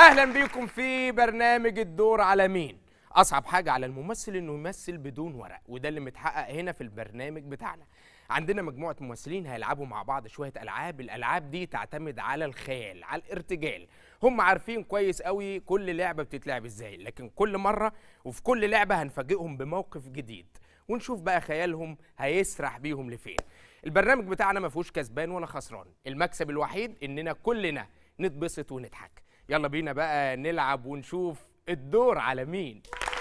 اهلا بيكم في برنامج الدور على مين اصعب حاجه على الممثل انه يمثل بدون ورق وده اللي متحقق هنا في البرنامج بتاعنا عندنا مجموعه ممثلين هيلعبوا مع بعض شويه العاب الالعاب دي تعتمد على الخيال على الارتجال هم عارفين كويس قوي كل لعبه بتتلعب ازاي لكن كل مره وفي كل لعبه هنفاجئهم بموقف جديد ونشوف بقى خيالهم هيسرح بيهم لفين البرنامج بتاعنا ما فيهوش كسبان ولا خسران المكسب الوحيد اننا كلنا نتبسط ونضحك يلا بينا بقى نلعب ونشوف الدور على مين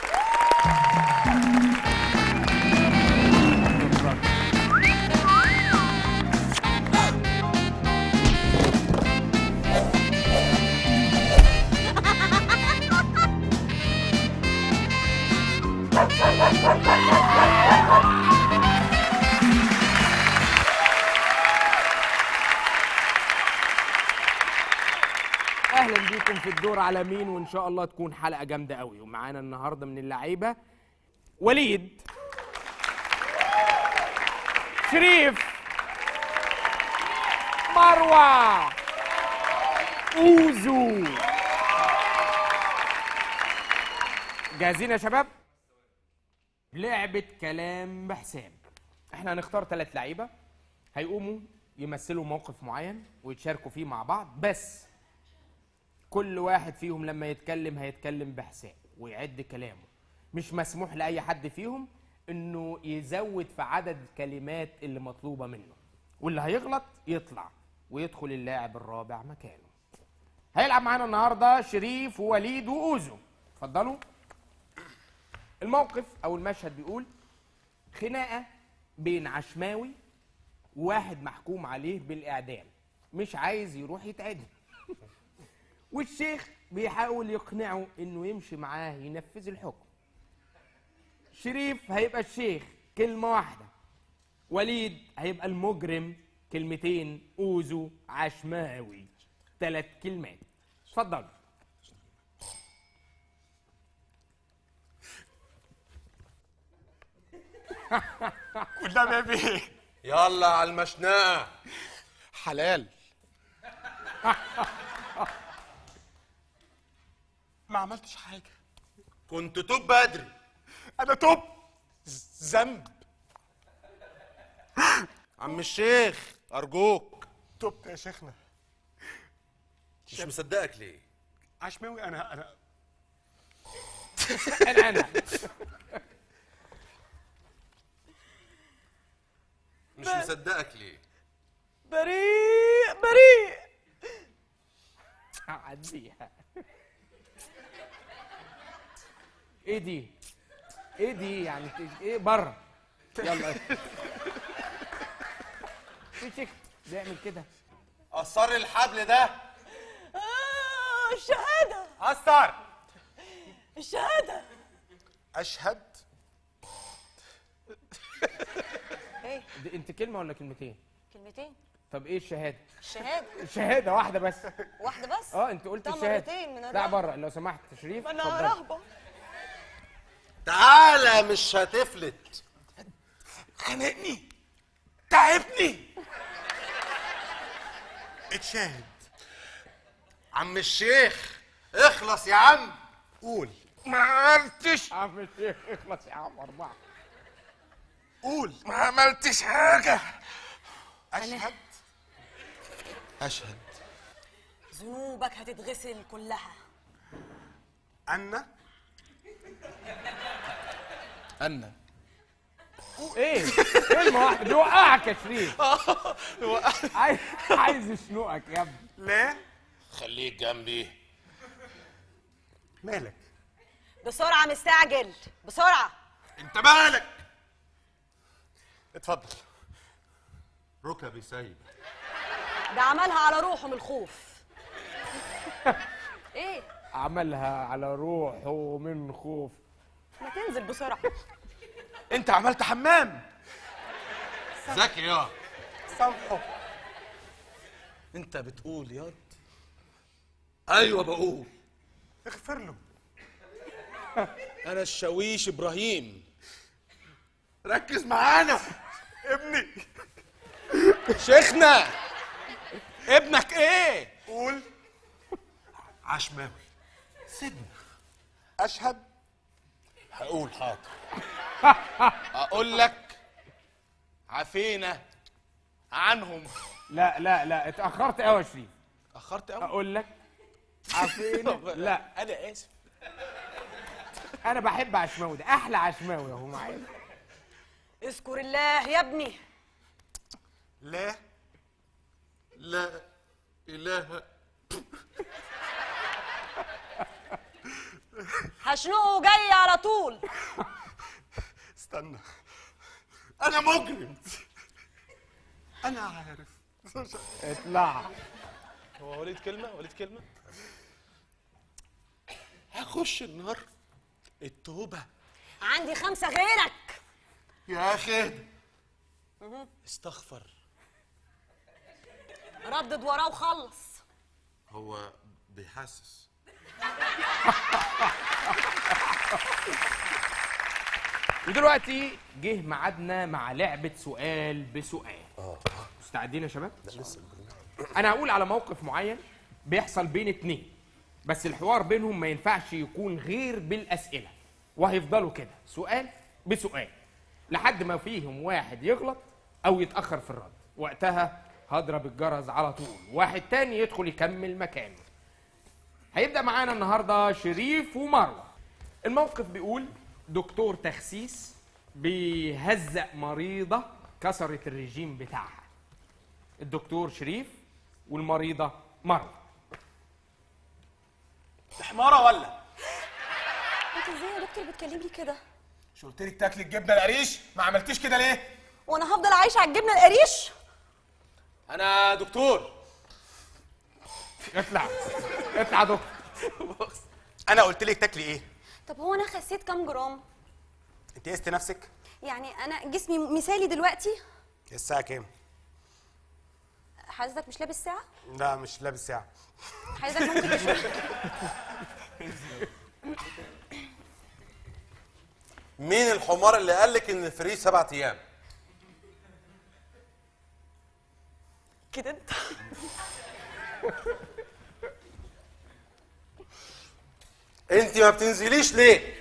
اهلا بيكم في الدور على مين وان شاء الله تكون حلقه جامده قوي ومعانا النهارده من اللعيبه وليد شريف مروه اوزو جاهزين يا شباب لعبه كلام بحساب احنا هنختار ثلاث لعيبه هيقوموا يمثلوا موقف معين ويتشاركوا فيه مع بعض بس كل واحد فيهم لما يتكلم هيتكلم بحساب ويعد كلامه مش مسموح لأي حد فيهم انه يزود في عدد الكلمات اللي مطلوبة منه واللي هيغلط يطلع ويدخل اللاعب الرابع مكانه هيلعب معانا النهارده شريف ووليد واوزو اتفضلوا الموقف او المشهد بيقول خناقه بين عشماوي وواحد محكوم عليه بالاعدام مش عايز يروح يتعدم والشيخ بيحاول يقنعه انه يمشي معاه ينفذ الحكم شريف هيبقى الشيخ كلمة واحدة وليد هيبقى المجرم كلمتين اوزو عشماوي ثلاث كلمات اتفضل كلها بيبي يلا على المشنقة حلال ما عملتش حاجة كنت توب بدري أنا توب ز- ذنب عم الشيخ أرجوك توبت يا شيخنا مش مصدقك ليه عشماوي أنا أنا انا انا مش مصدقك ليه بريء بريء عديها ايه دي ايه دي يعني ت- ايه بره يلا في شيخ بيعمل كده قصر الحبل ده آه الشهادة أثر الشهادة أشهد ايه دي انت كلمه ولا كلمتين كلمتين طب ايه الشهاده الشهادة الشهاده واحده بس واحدة بس اه انت قلت ده الشهاده مرتين من لا الرهبة. بره لو سمحت شريف ما انا اتفضل. رهبة تعالى مش هتفلت خانقني تعبني اتشاهد عم الشيخ اخلص يا عم قول ما عملتش عم الشيخ اخلص يا عم اربعه قول ما عملتش حاجة أشهد أشهد ذنوبك هتتغسل كلها أن أنا ايه كلمه واحده بيوقعك يا شريف عايز عايز يشنقك يا ابني لا خليك جنبي مالك بسرعة مستعجل بسرعة انت مالك اتفضل ركبي سايب ده عملها على روحه من الخوف ايه عملها على روحه من خوف ما تنزل بسرعة أنت عملت حمام ذكي يا سامحه انت بتقول ياض ايوه بقول اغفر له انا الشاويش ابراهيم ركز معانا ابني شيخنا ابنك ايه قول عشماوي حاسبني اشهد هقول حاضر اقول لك عفينا عنهم لا لا لا اتاخرت قوي يا شريف اخرت قوي اقول لك عارفين لا انا اسف انا بحب عشماوي ده احلى عشماوي اهو معايا اذكر الله يا ابني لا لا اله هشنقه جاي على طول استنى انا مجرم انا عارف اطلع هو وليد كلمه وليد كلمه هخش النار التوبه عندي خمسة غيرك يا اخي استغفر ردد وراه وخلص هو بيحسس ودلوقتي جه ميعادنا مع لعبة سؤال بسؤال مستعدين يا شباب؟ أنا هقول على موقف معين بيحصل بين اتنين بس الحوار بينهم ما ينفعش يكون غير بالأسئلة وهيفضلوا كده سؤال بسؤال لحد ما فيهم واحد يغلط أو يتأخر في الرد وقتها هضرب الجرس على طول واحد تاني يدخل يكمل مكانه هيبدأ معانا النهاردة شريف ومروة الموقف بيقول دكتور تخسيس بيهزق مريضة كسرت الرجيم بتاعها الدكتور شريف والمريضة مروة حماره ولا انت ازاي يا دكتور بتكلمني كده مش قلت لك تاكلي الجبنه القريش ما عملتيش كده ليه وانا هفضل عايشه على الجبنه القريش انا دكتور اطلع اطلع يا دكتور انا قلت لك تاكلي ايه طب هو انا خسيت كام جرام انت قست نفسك يعني انا جسمي مثالي دلوقتي الساعه كام حضرتك مش لابس ساعه لا مش لابس ساعه حضرتك ممكن تشوف مين الحمار اللي قال لك ان الفري سبعة ايام؟ كده انت انت ما بتنزليش ليه؟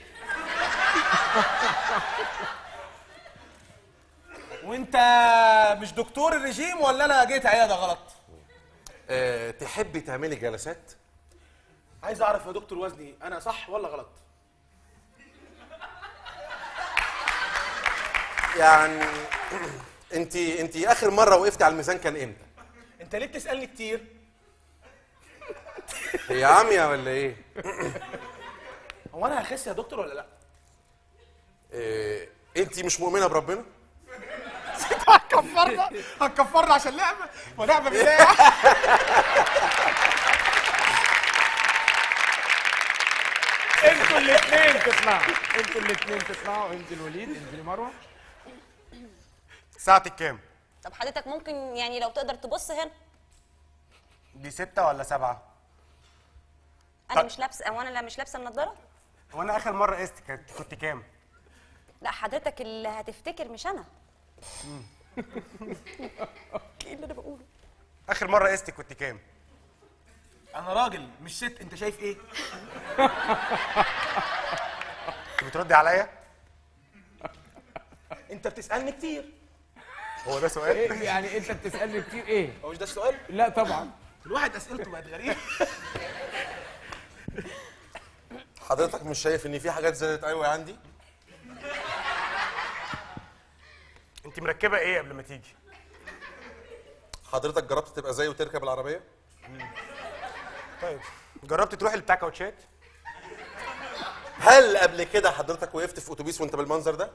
وانت مش دكتور الرجيم ولا انا جيت عياده غلط أه تحبي تعملي جلسات؟ عايز اعرف يا دكتور وزني انا صح ولا غلط يعني انت انت اخر مره وقفتي على الميزان كان امتى؟ انت ليه بتسالني كتير هي عاميه ولا ايه؟ هو انا هخس يا دكتور ولا لا أه انت مش مؤمنه بربنا؟ هتكفرنا هتكفرنا عشان لعبه ولعبه بالله انتوا الاثنين تطلعوا انتوا الاثنين تطلعوا انت الوليد انت مروة ساعتك كام طب حضرتك ممكن يعني لو تقدر تبص هنا دي ستة ولا سبعة انا طب. مش لابسه او انا لا مش لابسه النضاره هو انا اخر مرة قست كنت كنت كام لا حضرتك اللي هتفتكر مش انا ايه اللي انا بقوله اخر مرة قست كنت كام انا راجل مش ست انت شايف ايه انت بتردي عليا انت بتسالني كتير هو ده سؤال ايه يعني انت بتسالني كتير ايه هو مش ده السؤال لا طبعا الواحد اسئلته بقت غريبه حضرتك مش شايف ان في حاجات زادت قوي عندي؟ انت مركبة ايه قبل ما تيجي حضرتك جربت تبقى زي وتركب العربيه؟ طيب جربت تروحي بتاع كاوتشات هل قبل كده حضرتك وقفت في اتوبيس وانت بالمنظر ده؟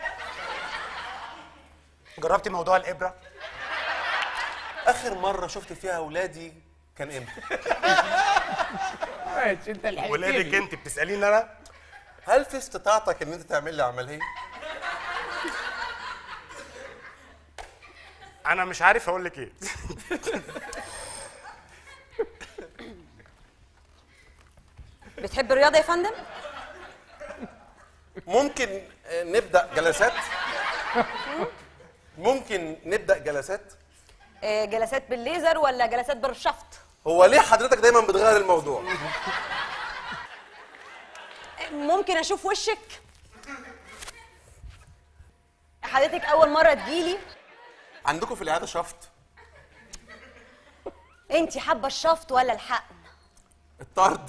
جربتي موضوع الابرة اخر مره شفت فيها اولادي كان امتى؟ ماشي انت الحقيقي ولادك انت بتسأليني انا هل في استطاعتك ان انت تعمل لي عمليه؟ انا مش عارف اقول لك ايه بتحب الرياضه يا فندم ممكن آه، نبدا جلسات؟ ممكن نبدا جلسات؟ آه، جلسات بالليزر ولا جلسات بالشفط هو ليه حضرتك دايما بتغير الموضوع؟ ممكن اشوف وشك حضرتك اول مره تجيلي عندكم في العياده شفط انت حابه الشفط ولا الحقن الطرد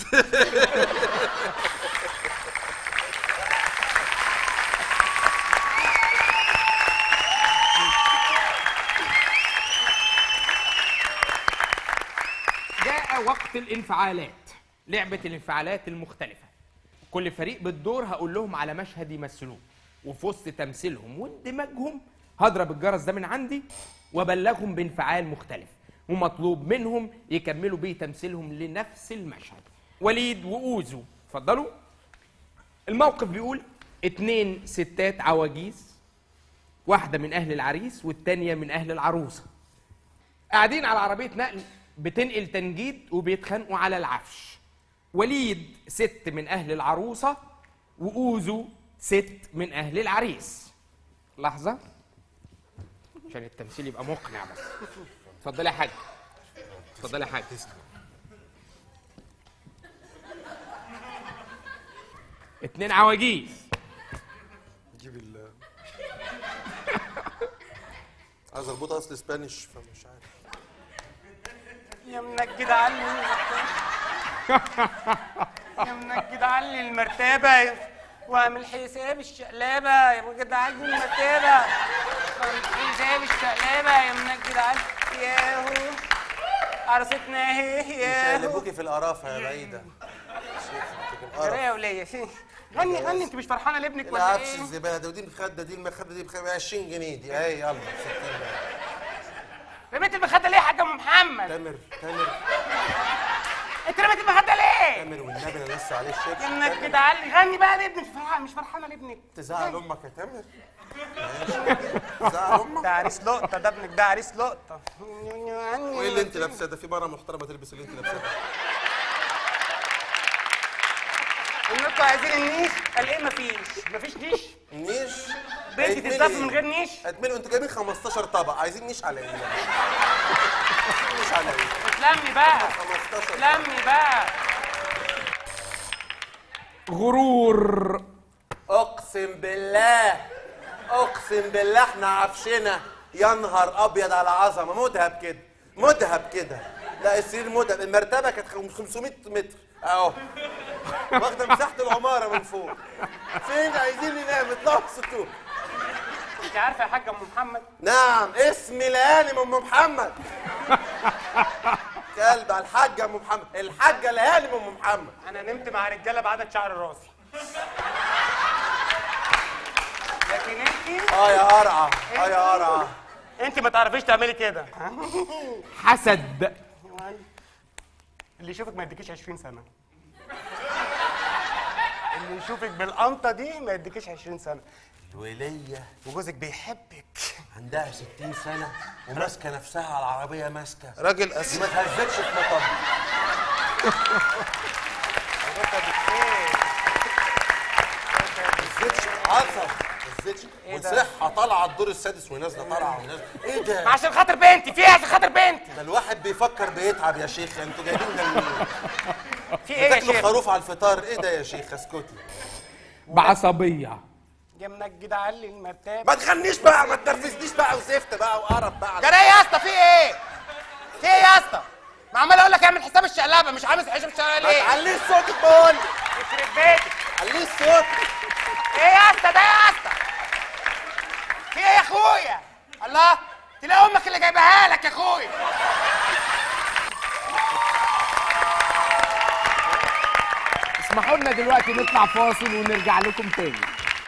جاء وقت الانفعالات لعبة الانفعالات المختلفة كل فريق بالدور هقول لهم على مشهد يمثلوه وفي وسط تمثيلهم واندماجهم هضرب الجرس ده من عندي وابلغهم بانفعال مختلف ومطلوب منهم يكملوا بيه تمثيلهم لنفس المشهد وليد وأوزو اتفضلوا الموقف بيقول اتنين ستات عواجيز واحدة من أهل العريس والتانية من أهل العروسة قاعدين على عربية نقل بتنقل تنجيد وبيتخانقوا على العفش وليد ست من أهل العروسة وأوزو ست من أهل العريس لحظة عشان التمثيل يبقى مقنع بس اتفضلي يا حاج اتفضلي يا حاج اتنين عواجيز جيب ال عايز اربطها اصل اسبانيش فمش عارف يا منجد علي يا منجد علي المرتبة واعمل حساب الشقلابة يا منجد علي المرتبة واعمل حساب الشقلابة يا منجد علي ياهو عروستنا اهي مش ياهو هيقلبوكي في القرافه يا بعيده شيخ انت في القرف يا ولية غني غني انت مش فرحانة لابنك ولا العفش ايه؟ الزباله ده ودي المخده دي المخده دي ب 20 جنيه دي اهي يلا 60 بقى. رميت المخدة ليه يا حاج ام محمد؟ تامر تامر انت رميت المخدة ليه؟ تامر والنبي انا لسه عليه الشيك يا منجد علي غني بقى لابنك مش فرحانة مش فرحانة لابنك تزعل امك يا تامر ماشي. تزعل امك ده عريس لقطة ده ابنك ده عريس لقطة وايه اللي انت لابساه ده في مره محترمه تلبس اللي انت لابساه ده انكم عايزين النيش قال ايه مفيش مفيش نيش نيش بنتي هيتملي تتصف ايه؟ من غير نيش هتملوا انتوا جايبين 15 طبق عايزين نيش على ايه نيش على ايه اتلمي بقى 15 طبق. اتلمي بقى غرور اقسم بالله اقسم بالله احنا عفشنا يا نهار ابيض على عظمه مذهب كده مذهب كده لا السرير مذهب المرتبه كانت خم- 500 متر اهو واخده مساحه العماره من فوق فين عايزين ننام اطلعوا السطوح انت عارفه يا حاج ام محمد نعم اسمي ليالي ام محمد كلب على الحاجه ام محمد الحاجه ليالي ام محمد انا نمت مع رجاله بعدد شعر راسي لكن انت اه يا قرعه اه يا قرعه انت ما تعرفيش تعملي كده حسد اللي يشوفك ما يديكيش 20 سنه اللي يشوفك بالقنطه دي ما يديكيش 20 سنه الوليه وجوزك بيحبك عندها 60 سنة وماسكة نفسها على العربية ماسكة راجل دي ما اسمر تهزتش في مطب ما تهزتش عصب ما تهزتش إيه ده؟ وصحة طالعة الدور السادس ونازلة طالعة ونازلة ايه ده؟ عشان خاطر بنتي في ايه عشان خاطر بنتي ده الواحد بيفكر بيتعب يا شيخ انتوا جايبين ده منين؟ في ايه يا تاكلوا شيخ خروف على الفطار ايه ده يا شيخ اسكتي بعصبية يا منجد علي المرتبه ما تغنيش بقى ما تنرفزنيش بقى وزفت بقى وقرف بقى جرى ايه يا اسطى في ايه؟ في ايه يا اسطى؟ ما عمال اقول لك اعمل حساب الشقلبه مش عامل حساب الشقلبه ما ليه؟ تعليش صوتك بقول يخرب بيتك عليش صوتك ايه يا اسطى ده يا اسطى؟ في ايه يا اخويا؟ الله تلاقي امك اللي جايبها لك يا اخويا اسمحوا لنا دلوقتي نطلع فاصل ونرجع لكم تاني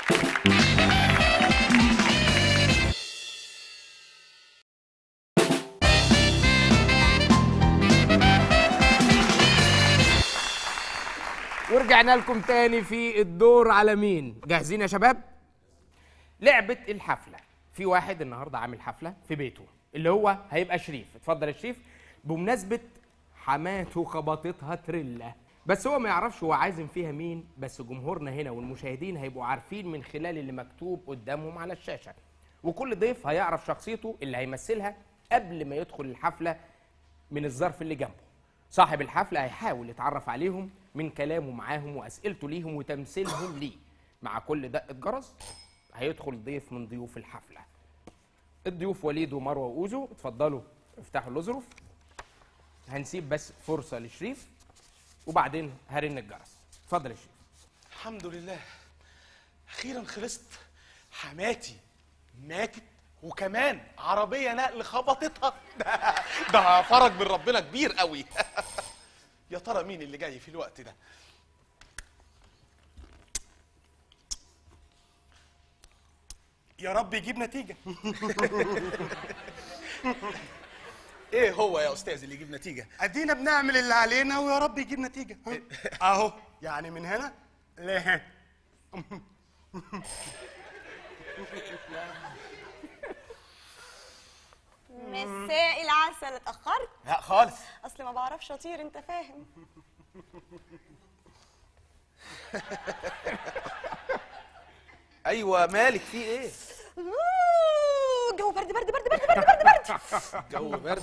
ورجعنا لكم تاني في الدور على مين جاهزين يا شباب لعبة الحفلة في واحد النهاردة عامل حفلة في بيته اللي هو هيبقى شريف اتفضل يا شريف بمناسبة حماته خبطتها تريلا بس هو ما يعرفش هو عازم فيها مين بس جمهورنا هنا والمشاهدين هيبقوا عارفين من خلال اللي مكتوب قدامهم على الشاشة وكل ضيف هيعرف شخصيته اللي هيمثلها قبل ما يدخل الحفلة من الظرف اللي جنبه صاحب الحفلة هيحاول يتعرف عليهم من كلامه معاهم واسئلته ليهم وتمثيلهم ليه مع كل دقه جرس هيدخل ضيف من ضيوف الحفله الضيوف وليد ومروه واوزو اتفضلوا افتحوا الاظرف هنسيب بس فرصه لشريف وبعدين هرن الجرس اتفضل يا شريف الحمد لله اخيرا خلصت حماتي ماتت وكمان عربيه نقل خبطتها ده, ده فرج من ربنا كبير قوي يا ترى مين اللي جاي في الوقت ده يا رب يجيب نتيجه ايه هو يا استاذ اللي يجيب نتيجه ادينا بنعمل اللي علينا ويا رب يجيب نتيجه ها؟ اهو يعني من هنا لهنا مساء العسل اتاخرت لا خالص اصل ما بعرفش اطير انت فاهم ايوه مالك في ايه أوه، الجو برد برد برد برد برد برد برد جو برد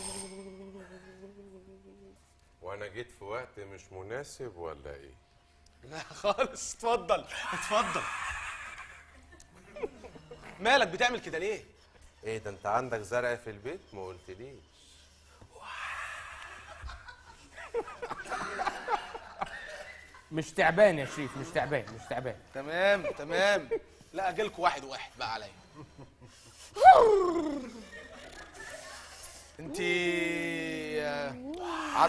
وانا جيت في وقت مش مناسب ولا ايه لا خالص اتفضل اتفضل مالك بتعمل كده ليه ايه ده انت عندك زرع في البيت ما قلتليش مش تعبان يا شريف مش تعبان مش تعبان تمام تمام لا اجيلكوا واحد واحد بقى عليا انت عط...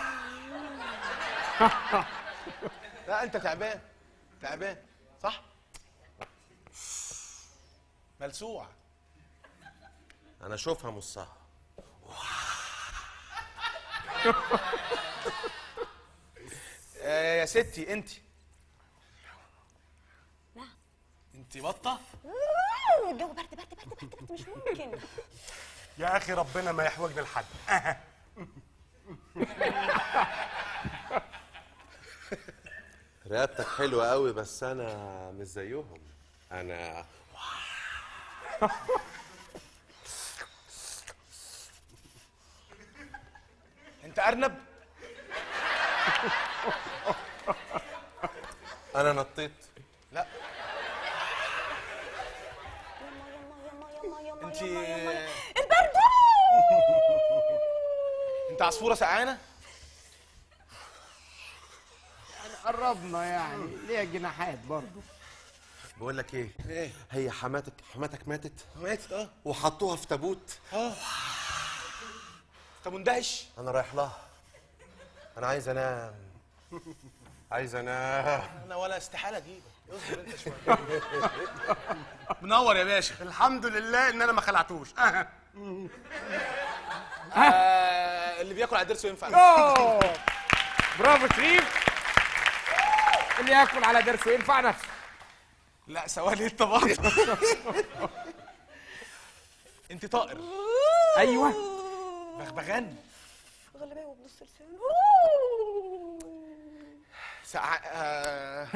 لا انت تعبان تعبان صح ملسوع انا اشوفها مصها آه يا ستي انت انت بطه أوه، الجو برد برد برد برد برد مش ممكن يا اخي ربنا ما يحوجنا لحد أه. رقبتك حلوة قوي بس انا مش زيهم انا انت ارنب انا نطيت لا يما يما يما انت يما يما البرد انت عصفوره سقعانه قربنا يعني ليها جناحات برضه بقول لك ايه ايه هي حماتك حماتك ماتت ماتت اه وحطوها في تابوت اه انت مندهش انا رايح لها انا عايز انام عايز انام انا ولا استحاله اجيبك اصبر انت شويه منور يا باشا الحمد لله ان انا ما خلعتوش أه. آه اللي بياكل على ضرسه ينفع اوه برافو شريف اللي ياكل على درسه ينفع نفسه لا ثواني انت برضه انت طائر ايوه بغبغان غلباوي بنص لسانه سع... آه...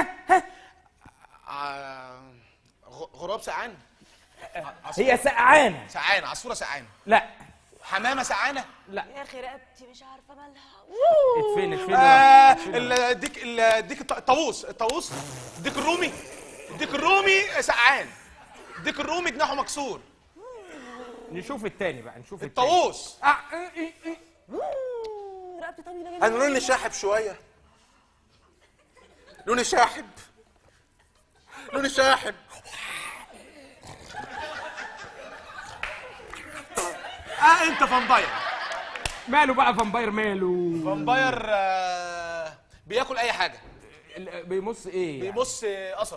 آه... غ- غراب سقعان هي سقعانه سقعان عصفوره سقعان لا حمامه سقعانه لا يا اخي رقبتي مش عارفه مالها اتفين اتفين آه... ال- الديك ال- الديك الط- الطاووس الطاووس الديك الرومي الديك الرومي سقعان الديك الرومي جناحه مكسور نشوف التاني بقى نشوف التاني الطاووس آه، إيه، إيه، إيه. رقبتي طويله جدا انا لوني شاحب شويه لوني شاحب لوني شاحب اه انت فامباير ماله بقى فامباير ماله فامباير آه... بياكل اي حاجه ال- بيمص ايه يعني؟ بيبص قصب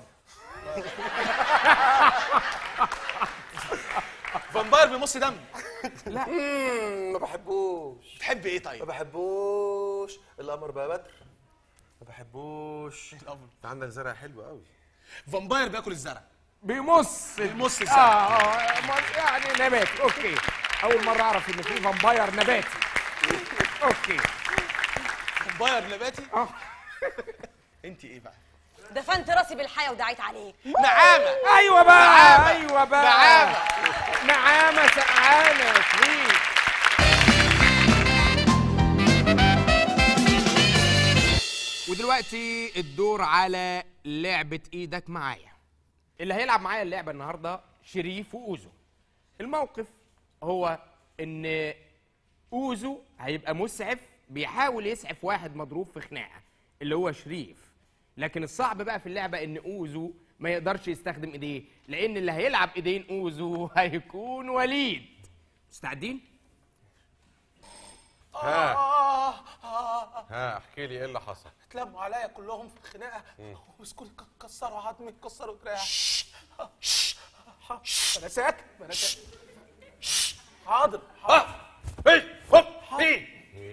فامباير بيمص دم مم، ما بحبوش تحب ايه ما طيب بحبوش القمر بقى بدر ما بحبوش انت عندك زرع حلو قوي فامباير بياكل الزرع بيمص بيمص اه الزرع اه مص- يعني نباتي اوكي اول مره اعرف ان في فامباير نباتي اوكي فامباير نباتي اه انت ايه بقى دفنت راسي بالحياه ودعيت عليك نعامه ايوه بقى نعامة. ايوه بقى نعامة. نعامه سقعانه يا شريف ودلوقتي الدور على لعبة ايدك معايا اللي هيلعب معايا اللعبة النهاردة شريف وأوزو الموقف هو ان أوزو هيبقى مسعف بيحاول يسعف واحد مضروب في خناقة اللي هو شريف لكن الصعب بقى في اللعبة ان أوزو ما يقدرش يستخدم ايديه لان اللي هيلعب ايدين أوزو هيكون وليد مستعدين؟ ها ها احكي لي ايه اللي حصل اتلموا عليا كلهم في الخناقه ومسكوا ك- كسروا عظمي كسروا دراعي انا ساكت انا ساكت حاضر حاضر ايه هوب ايه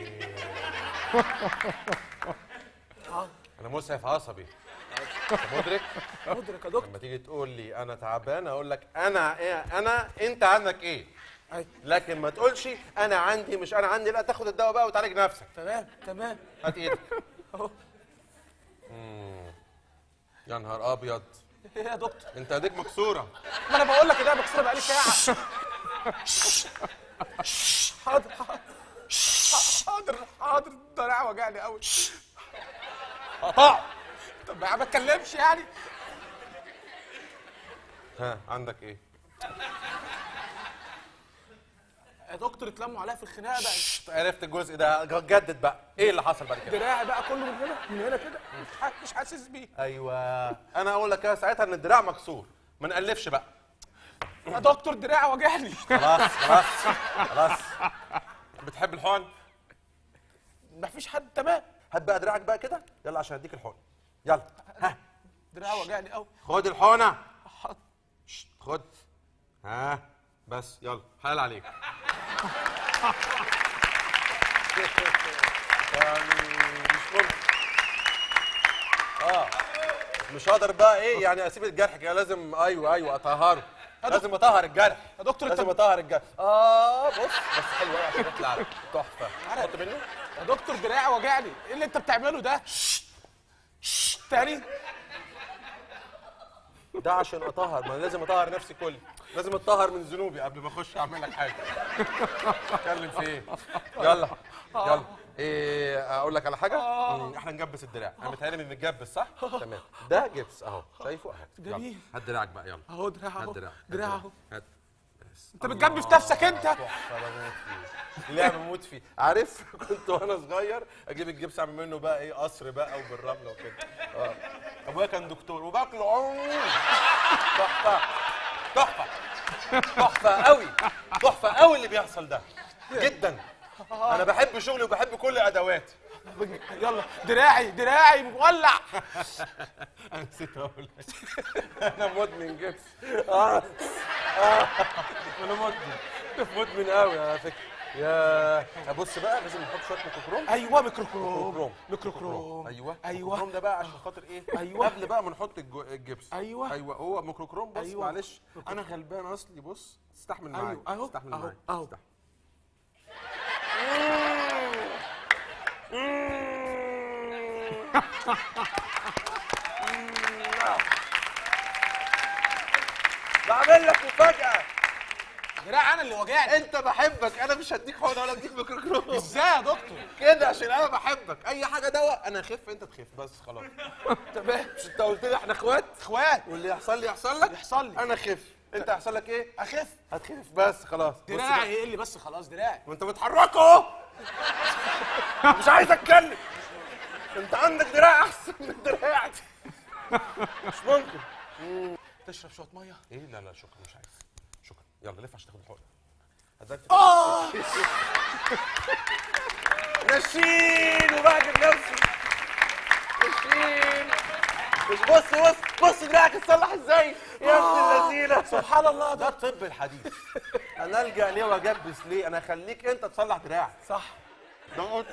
انا مسعف عصبي أنت مدرك مدرك يا دكتور لما تيجي تقول لي انا تعبان اقول لك انا ايه انا انت عندك ايه أيوة. لكن ما تقولش انا عندي مش انا عندي لا تاخد الدواء بقى وتعالج نفسك تمام تمام هات ايدك اهو مم. يا نهار ابيض ايه يا دكتور انت ايديك مكسوره ما انا بقول لك ده مكسوره بقالي ساعه حاضر حاضر حاضر الدراع وجعني قوي قطع طب ما ما اتكلمش يعني ها عندك ايه يا دكتور اتلموا عليا في الخناقه بقى عرفت الجزء ده جدد بقى ايه اللي حصل بعد كده دراعي بقى كله من هنا من هنا كده مش ح- مش حاسس بيه ايوه انا اقول لك يا ساعتها ان الدراع مكسور ما نقلفش بقى يا دكتور دراعي وجعني خلاص خلاص خلاص بتحب الحقن مفيش حد تمام هات بقى دراعك بقى كده يلا عشان اديك الحقن يلا ها دراعي وجعني قوي خد الحقنه شت، خد ها بس يلا حلال عليك يعني مش ممكن اه مش هقدر بقى ايه يعني اسيب الجرح كده لازم ايوه ايوه اطهره لازم اطهر الجرح يا دكتور لازم انت اطهر الجرح اه بص بس حلو قوي عشان يطلع تحفه حط منه يا دكتور دراعي وجعني ايه اللي انت بتعمله ده تاني ده عشان اطهر ما أنا لازم اطهر نفسي كلي لازم اطهر من ذنوبي قبل ما اخش اعمل لك حاجه اتكلم في ايه يلا يلا ايه اقول لك على حاجه مم، احنا نجبس الدراع انا متهيألي ان متجبس صح تمام ده جبس اهو شايفه اهو يلا. جميل. هات دراعك بقى يلا اهو دراع هات اهو دراع هات دراع اهو هات انت بتجبس نفسك انت تحفه بموت فيه لعبه بموت فيه عارف كنت وانا صغير اجيب الجبس اعمل منه بقى ايه قصر بقى وبالرمله وكده اه ابويا كان دكتور وباكله عموم تحفه تحفه تحفه قوي تحفه قوي اللي بيحصل ده جدا انا بحب شغلي وبحب كل ادواتي يلا دراعي دراعي مولع انا نسيت اقول لك انا مدمن جبس اه اه انا مدمن مدمن قوي على فكره يا بص بقى لازم نحط شويه ميكروكروم ايوه ميكروكروم ميكروكروم ميكروكروم ايوه ايوه الميكروكروم ده بقى عشان خاطر ايه أيوة. قبل بقى ما نحط الجو- الجبس أيوة. ايوه هو ميكروكروم بص أيوة. معلش انا غلبان اصلي بص استحمل معايا أيوة. أهو. استحمل أهو. معايا أهو. استحمل. بعمل لك مفاجأة دراعي انا اللي وجعني انت بحبك انا مش هديك حقنة ولا اديك ميكروكروم ازاي يا دكتور كده عشان انا بحبك اي حاجة دواء انا اخف انت تخف بس خلاص تمام مش انت قلت لي احنا اخوات اخوات واللي يحصل لي يحصل لك يحصل لي. انا اخف انت هيحصل لك ايه اخف هتخف بس خلاص بص دراعي بقى. ايه اللي بس خلاص دراعي وانت بتحركه اهو مش عايز اتكلم انت عندك دراع احسن من دراعي مش ممكن تشرب شويه ميه ايه لا لا شكرا مش عايز شكرا يلا لف عشان تاخد الحقنه هداك نشين وبعجب نفسي نشين مش بص بص بص دراعك اتصلح ازاي يا ابن اللذينه سبحان الله ده ده الطب الحديث انا الجا ليه واجبس ليه انا اخليك انت تصلح دراعك صح ده قلت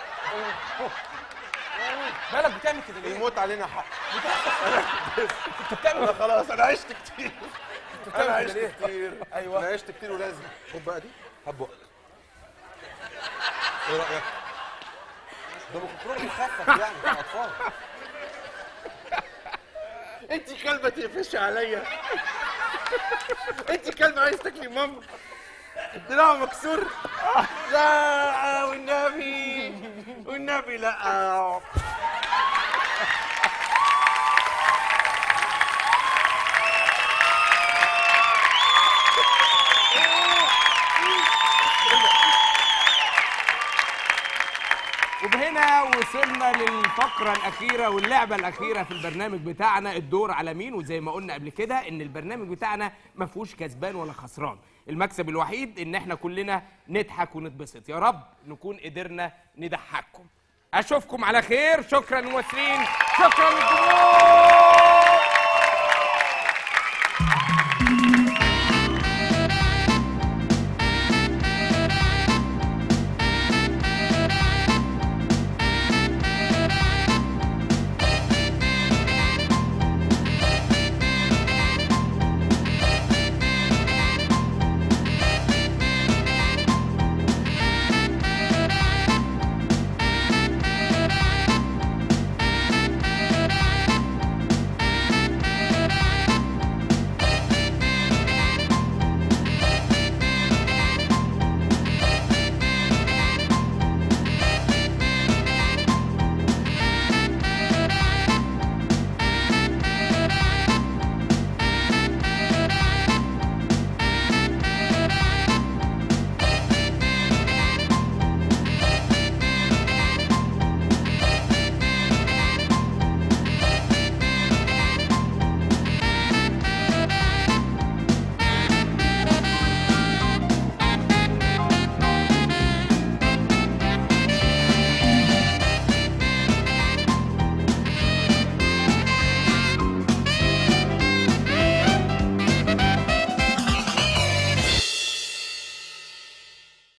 بالك بتعمل كده ليه يموت علينا حق انت بتعمل انا خلاص انا عشت كتير انا بتعمل عشت كده ليه كتير أيوة. انا عشت كتير ولازم خد بقى دي هات بقك ايه رايك ده ميكروكروم مخفف يعني بتاع اطفال انت كلبه تقفش عليا انت كلبه عايز تاكلي ماما الدراع مكسور لا والنبي والنبي لا وصلنا للفقرة الأخيرة واللعبة الأخيرة في البرنامج بتاعنا الدور على مين وزي ما قلنا قبل كده إن البرنامج بتاعنا ما فيهوش كسبان ولا خسران المكسب الوحيد إن إحنا كلنا نضحك ونتبسط يا رب نكون قدرنا نضحككم أشوفكم على خير شكرا للممثلين شكرا للجمهور